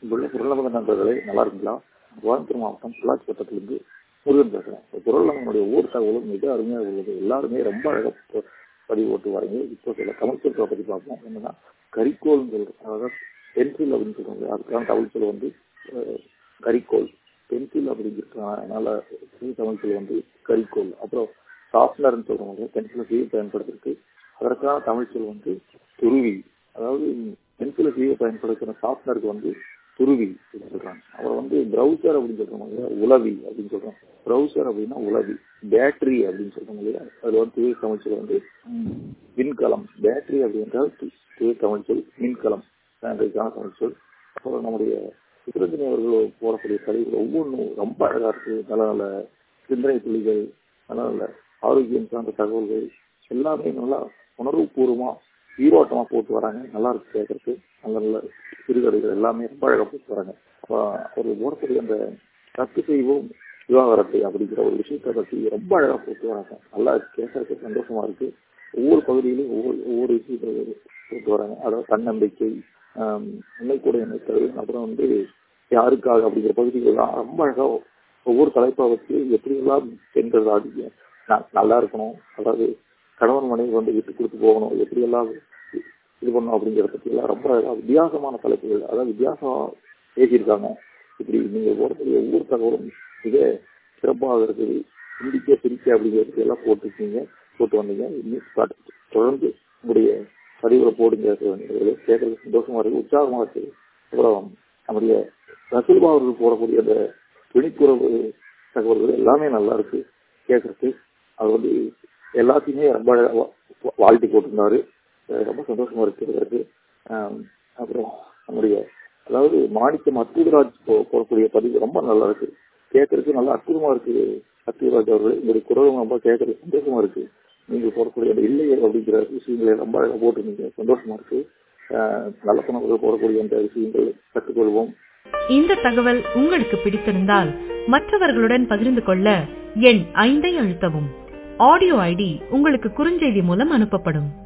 இங்குள்ள குரலமக நண்பர்களே நல்லா இருக்குங்களா கோயம்புத்தூர் மாவட்டம் பொள்ளாச்சி வட்டத்திலிருந்து முருகன் பேசுகிறேன் குரலமனுடைய ஊர் தகவலும் மிக அருமையாக உள்ளது எல்லாருமே ரொம்ப அழகாக பதிவு போட்டு வரீங்க இப்போ சில தமிழ் சொற்களை பற்றி பார்ப்போம் என்னன்னா கரிக்கோல்னு சொல்கிறோம் அதாவது பென்சில் அப்படின்னு சொல்லுவாங்க அதுக்கான தமிழ் சொல் வந்து அஹ், கரிக்கோல் பென்சில் அப்படிங்கிறதுனால தமிழ் சொல் வந்து கரிக்கோல் அப்புறம் ஷார்ப்னர்னு சொல்றவங்க பென்சிலை சீவி பயன்படுத்துறதுக்கு அதற்கான தமிழ் சொல் வந்து துருவி அதாவது பென்சிலை சீவி பயன்படுத்துகிற ஷார்ப்னருக்கு வந்து துருவி அப்படின்னு சொல்றாங்க அப்புறம் வந்து ப்ரௌசர் அப்படின்னு சொல்றாங்க இல்லையா உளவி அப்படின்னு சொல்றோம் ப்ரௌசர் அப்படின்னா உளவி பேட்டரி அப்படின்னு சொல்றாங்க இல்லையா அதுல வந்து தூய தமிழ் சொல் வந்து ம், விண்கலம் பேட்டரி அப்படின்றால் து- தூய தமிழ் சொல் மின்கலம் அதுக்கான தமிழ் சொல் அப்புறம் நம்முடைய சித்திரஞ்சனி அவர்கள் போடக்கூடிய கதைகள் ஒவ்வொன்றும் ரொம்ப அழகா இருக்கு நல்ல நல்ல சிந்தனை புள்ளிகள் நல்ல நல்ல ஆரோக்கியம் சார்ந்த தகவல்கள் எல்லாமே நல்லா உணர்வுபூர்வமா ஈரோட்டமா போட்டு வராங்க நல்லா இருக்கு கேட்கறதுக்கு நல்ல நல்ல சிறுகதைகள் எல்லாமே ரொம்ப அழகா போட்டு வராங்க அப்ப ஒரு போடக்கூடிய அந்த ரத்து செய்வோம் விவாகரத்தை அப்படிங்கிற ஒரு விஷயத்தை பத்தி ரொம்ப அழகா போட்டு வராங்க நல்லா கேட்கறதுக்கு சந்தோஷமா இருக்கு ஒவ்வொரு பகுதியிலும் ஒவ்வொரு ஒவ்வொரு விஷயத்தை போட்டு வராங்க அதாவது தன்னம்பிக்கை ஆஹ் உண்மை கூட இணைத்தல் அப்புறம் வந்து யாருக்காக அப்படிங்கிற பகுதிகள்லாம் ரொம்ப அழகா ஒவ்வொரு தலைப்பை வச்சு எப்படியெல்லாம் பெண்கள் ஆடி ந- நல்லா இருக்கணும் அதாவது கணவன் மனைவி வந்து விட்டு கொடுத்து போகணும் எப்படியெல்லாம் இது பண்ணணும் அப்படிங்கிற பத்தி எல்லாம் ரொம்ப அழகா வித்தியாசமான தலைப்புகள் அதாவது வித்தியாசமா பேசியிருக்காங்க இப்படி நீங்க போடக்கூடிய ஒவ்வொரு தகவலும் மிக சிறப்பாக இருக்குது சிந்திக்க சிரிக்க அப்படிங்கிறது எல்லாம் போட்டிருக்கீங்க போட்டு வந்தீங்க இன்னும் start. தொடர்ந்து உங்களுடைய பதிவுகளை போடுங்க கேட்கறதுக்கு சந்தோஷமா இருக்கு உற்சாகமா இருக்கு அப்புறம் நம்முடைய ரசூல்பா அவர்கள் போடக்கூடிய அந்த விழிப்புணர்வு தகவல்கள் எல்லாமே நல்லா இருக்கு கேட்கறதுக்கு அது வந்து எல்லாத்தையுமே ரொம்ப அழகா வா- வா- வாழ்த்தி போட்டிருந்தாரு அஹ் ரொம்ப சந்தோஷமா இருக்கிறது அப்புறம் நம்முடைய அதாவது மாணிக்கம் அற்புதராஜ் போ- போடக்கூடிய பதிவு ரொம்ப நல்லா இருக்கு கேட்கறதுக்கு நல்லா அற்புதமா இருக்கு அற்புதராஜ் அவர்கள் உங்களுடைய குரலும் ரொம்ப கேட்கறதுக்கு சந்தோஷமா இருக்கு நீங்க போடக்கூடிய அந்த இல்லை அப்படிங்கிற விஷயங்களை ரொம்ப அழகா போட்டிருந்தீங்க சந்தோஷமா இருக்கு அஹ் நல்ல பணங்கள் போடக்கூடிய அந்த விஷயங்கள் கற்றுக்கொள்வோம் இந்த தகவல் உங்களுக்கு பிடித்திருந்தால் மற்றவர்களுடன் பகிர்ந்து கொள்ள எண் ஐந்தை அழுத்தவும் ஆடியோ ஐடி உங்களுக்கு குறுஞ்செய்தி மூலம் அனுப்பப்படும்